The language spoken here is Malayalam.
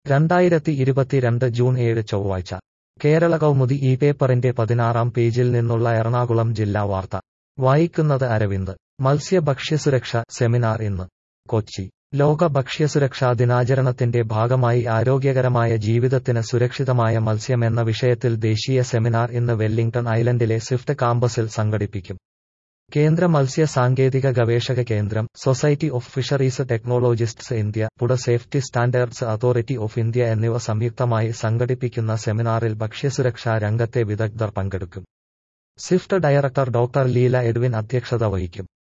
രണ്ടായിരത്തി ഇരുപത്തിരണ്ട് ജൂൺ ഏഴ് ചൊവ്വാഴ്ച കേരള കൗമുദി ഈ പേപ്പറിന്റെ പതിനാറാം പേജിൽ നിന്നുള്ള എറണാകുളം ജില്ലാ വാർത്ത വായിക്കുന്നത് അരവിന്ദ് മത്സ്യഭക്ഷ്യസുരക്ഷ സെമിനാർ ഇന്ന് കൊച്ചി ലോക ഭക്ഷ്യസുരക്ഷാ ദിനാചരണത്തിന്റെ ഭാഗമായി ആരോഗ്യകരമായ ജീവിതത്തിന് സുരക്ഷിതമായ മത്സ്യം എന്ന വിഷയത്തിൽ ദേശീയ സെമിനാർ ഇന്ന് വെല്ലിംഗ്ടൺ ഐലൻഡിലെ സ്വിഫ്റ്റ് കാമ്പസിൽ സംഘടിപ്പിക്കും കേന്ദ്ര മത്സ്യ സാങ്കേതിക ഗവേഷക കേന്ദ്രം society of fisheries technologists India പുട safety standards authority of India എന്നിവ സംയുക്തമായി സംഘടിപ്പിക്കുന്ന സെമിനാറിൽ ഭക്ഷ്യസുരക്ഷാ രംഗത്തെ വിദഗ്ധർ പങ്കെടുക്കും സ്വിഫ്റ്റ് ഡയറക്ടർ ഡോക്ടർ ലീല എഡ്വിൻ അധ്യക്ഷത വഹിക്കും